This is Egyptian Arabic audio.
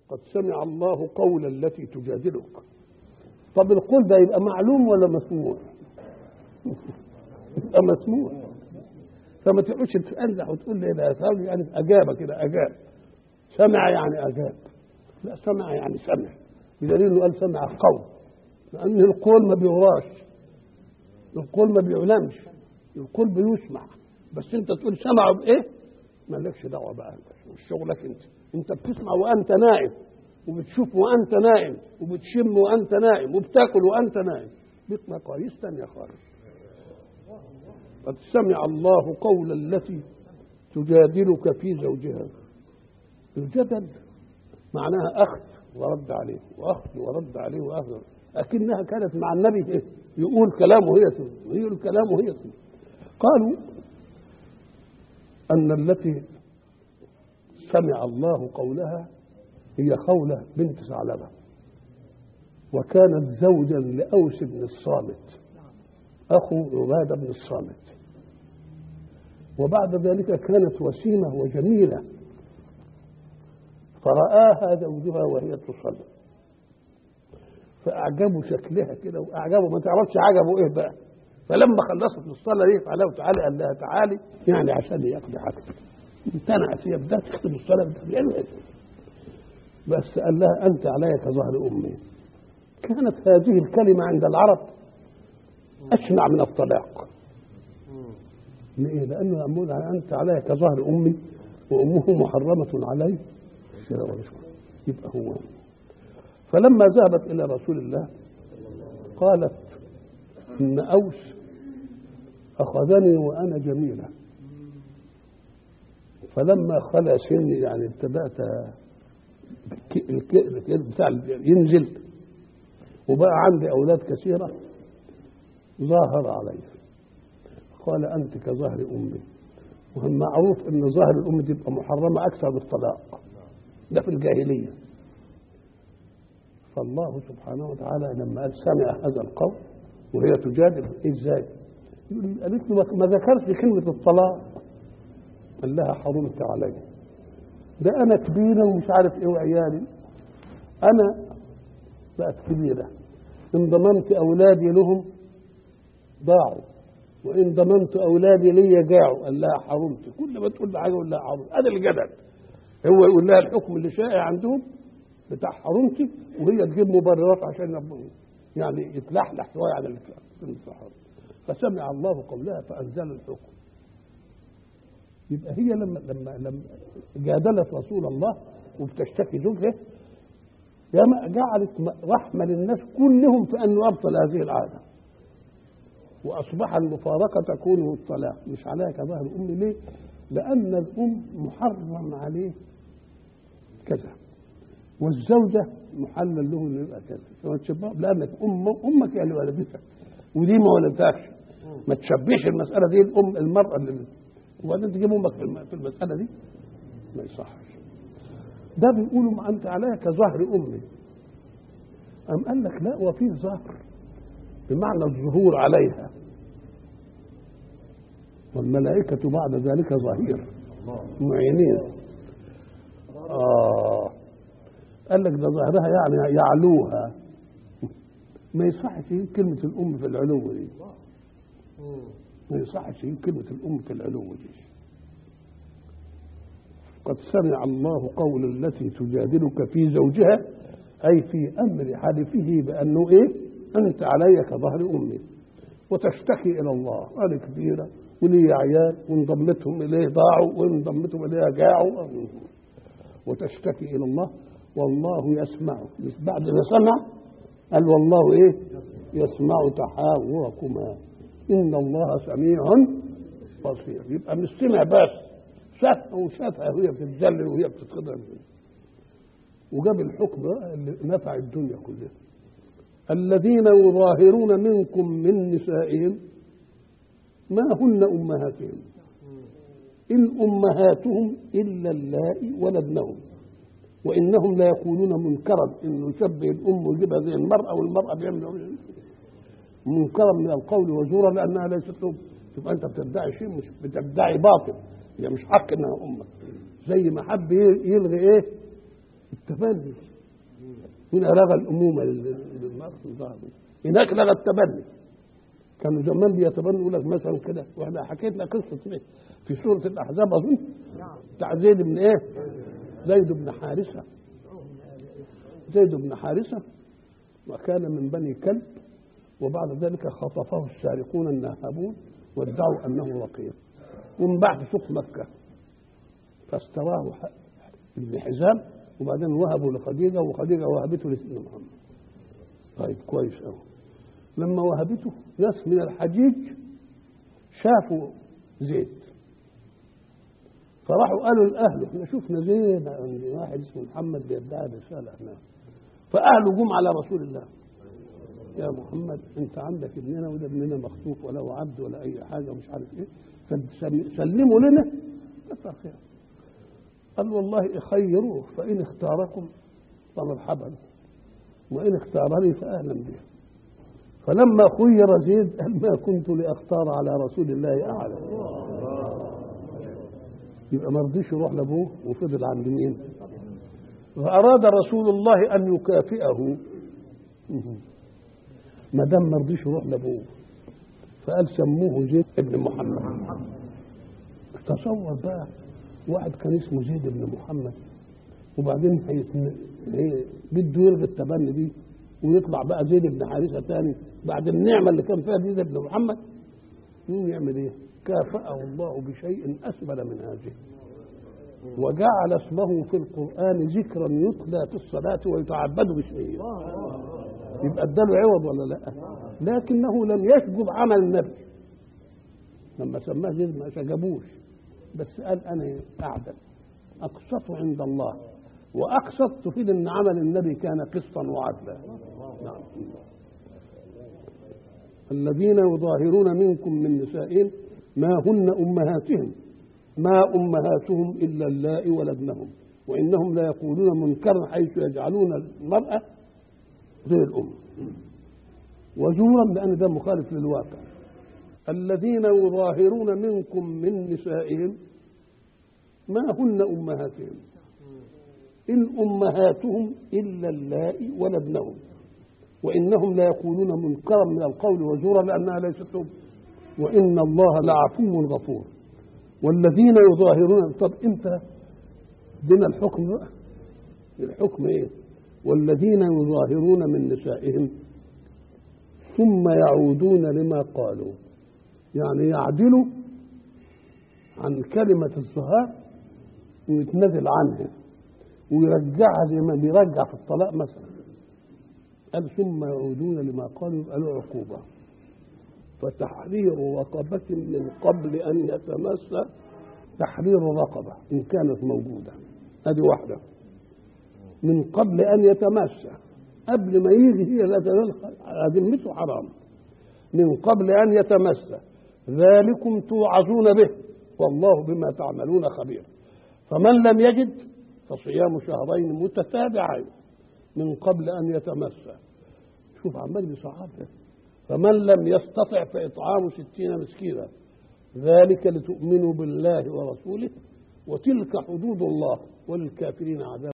قد سمع الله قول التي تجادلك طب القول ده يبقى معلوم ولا مسموع يبقى مسموع فما تقعدش تنزح وتقول لي ده فاهم يعني اجابه كده اجاب سمع يعني اجاب لا سمع يعني سمع بدليل انه قال سمع قول لان القول ما بيغراش القول ما بيعلمش القول بيسمع بس انت تقول سمعوا بايه مالكش دعوه بقى انت مش شغلك انت انت بتسمع وانت نائم وبتشوف وانت نائم وبتشم وانت نائم وبتاكل وانت نائم بيت مقاييس تانية خالص قد سمع الله قول التي تجادلك في زوجها الجدل معناها اخذ ورد عليه واخذ ورد عليه واخذ اكنها كانت مع النبي إيه؟ يقول كلامه هي يقول كلامه هي قالوا ان التي سمع الله قولها هي خولة بنت ثعلبة وكانت زوجا لأوس بن الصامت أخو عبادة بن الصامت وبعد ذلك كانت وسيمة وجميلة فرآها زوجها وهي تصلي فأعجبوا شكلها كده وأعجبوا ما تعرفش عجبوا إيه بقى فلما خلصت الصلاة دي فعلاه تعالى قال لها تعالي يعني عشان يقضي حاجتك امتنعت هي بدأت تختم الصلاة بدأت بس قال لها أنت علي كظهر أمي كانت هذه الكلمة عند العرب أشنع من الطلاق ليه؟ لأنه يقول أنت علي كظهر أمي وأمه محرمة علي يبقى هو فلما ذهبت إلى رسول الله قالت إن أوس أخذني وأنا جميلة فلما خلى سني يعني ابتدأت بتاع ينزل وبقى عندي أولاد كثيرة ظاهر علي قال أنت كظهر أمي وهم معروف أن ظهر الأم تبقى محرمة أكثر بالطلاق ده في الجاهلية فالله سبحانه وتعالى لما قال سمع هذا القول وهي تجادل ازاي؟ قالت له ما ذكرش كلمة الطلاق قال لها حرمت علي ده أنا كبيرة ومش عارف إيه وعيالي أنا بقت كبيرة إن ضمنت أولادي لهم ضاعوا وإن ضمنت أولادي لي جاعوا قال لها حرمت كل ما تقول حاجة يقول لها حرمت هذا الجدل هو يقول لها الحكم اللي شائع عندهم بتاع حرمتي وهي تجيب مبررات عشان يبقوا يعني يتلحلح شويه على الحرم فسمع الله قولها فانزل الحكم يبقى هي لما لما لما جادلت رسول الله وبتشتكي زوجها ياما جعلت رحمه للناس كلهم في انه ابطل هذه العاده واصبح المفارقه تكون الطلاق مش عليها كظهر الام ليه؟ لان الام محرم عليه كذا والزوجة محلل له انه يبقى كذا فما تشبه لانك ام امك هي اللي ولدتك ودي ما ولدتكش ما تشبهش المسألة دي الأم المرأة اللي وبعدين تجيب أمك في المسألة دي ما يصحش ده بيقولوا ما أنت عليها كظهر أمي أم قال لك لا وفيه ظهر بمعنى الظهور عليها والملائكة بعد ذلك ظهير معينين آه قال لك ده ظهرها يعني يعلوها ما يصحش كلمة الأم في العلو دي ما يصحش كلمة الأم في العلو دي قد سمع الله قول التي تجادلك في زوجها أي في أمر حلفه بأنه إيه أنت علي كظهر أمي وتشتكي إلى الله أنا كبيرة ولي عيال وانضمتهم إليه ضاعوا وانضمتهم إليها جاعوا وتشتكي إلى الله والله يسمع مش بعد ما سمع قال والله ايه يسمع تحاوركما ان الله سميع بصير يبقى مش سمع بس شافها وشافها وهي بتتذلل وهي بتتخضع وجاب الحكم اللي نفع الدنيا كلها الذين يظاهرون منكم من نسائهم ما هن امهاتهم ان امهاتهم الا اللائي ولدنهم وانهم لا يقولون منكرا انه يشبه الام ويجيبها زي المراه والمراه بيعمل منكرا من القول وزورا لانها ليست ام تبقى انت بتدعي شيء مش بتدعي باطل هي يعني مش حق انها امك زي ما حب يلغي ايه التبني هنا لغى الامومه للمقصد ظهر هناك لغى التبني كانوا زمان بيتبنوا يقول لك مثلا كده واحنا حكيت لك قصه ايه في سوره الاحزاب اظن بتاع زيد بن ايه؟ زيد بن حارثه زيد بن حارثه وكان من بني كلب وبعد ذلك خطفه السارقون الناهبون وادعوا انه رقيق ومن بعد سوق مكه فاستراه ابن حزام وبعدين وهبوا لخديجه وخديجه وهبته لسيدنا محمد طيب كويس قوي لما وهبته ناس من الحجيج شافوا زيد فراحوا قالوا لاهله احنا شفنا زيد عند واحد اسمه محمد بيدعي رساله هناك فاهله جم على رسول الله يا محمد انت عندك ابننا وده ابننا مخطوف ولا هو عبد ولا اي حاجه مش عارف ايه فسلموا لنا كثر خير قال والله خيروه فان اختاركم فمرحبا وان اختارني فاهلا به فلما خير زيد قال ما كنت لاختار على رسول الله احدا يبقى ما رضيش يروح لابوه وفضل عند مين فاراد رسول الله ان يكافئه ما دام ما رضيش يروح لابوه فقال سموه زيد بن محمد تصور بقى واحد كان اسمه زيد بن محمد وبعدين هيتم... هي... بده يلغي التبني دي ويطلع بقى زيد بن حارثه تاني بعد النعمه اللي كان فيها زيد بن محمد يقوم يعمل ايه؟ كافأه الله بشيء اسفل من هذه وجعل اسمه في القرآن ذكرا يتلى في الصلاة ويتعبد باسمه يبقى اداله عوض ولا لا لكنه لم يشجب عمل النبي لما سماه زيد ما شجبوش بس قال انا اعدل اقسط عند الله واقسط تفيد ان عمل النبي كان قسطا وعدلا نعم الذين يظاهرون منكم من نسائهم ما هن امهاتهم ما امهاتهم الا اللائي ولدنهم وانهم لا يقولون منكرا حيث يجعلون المراه زي الام وزورا لان ده مخالف للواقع الذين يظاهرون منكم من نسائهم ما هن امهاتهم ان امهاتهم الا اللائي ولدنهم وانهم لا يقولون منكرا من القول وزورا لانها ليست ام وان الله لعفو غفور والذين يظاهرون طب امتى دنا الحكم بقى الحكم ايه والذين يظاهرون من نسائهم ثم يعودون لما قالوا يعني يعدلوا عن كلمة الظهار ويتنازل عنها ويرجعها زي ما بيرجع في الطلاق مثلا قال ثم يعودون لما قالوا يبقى له عقوبة فتحرير رقبة من قبل أن يتمس تحرير رقبة إن كانت موجودة هذه واحدة من قبل أن يتمس قبل ما يجي هي لا ذمته حرام من قبل أن يتمس ذلكم توعظون به والله بما تعملون خبير فمن لم يجد فصيام شهرين متتابعين من قبل أن يتمس شوف عمال بيصعبها فمن لم يستطع فإطعام ستين مسكينا ذلك لتؤمنوا بالله ورسوله وتلك حدود الله وللكافرين عذاب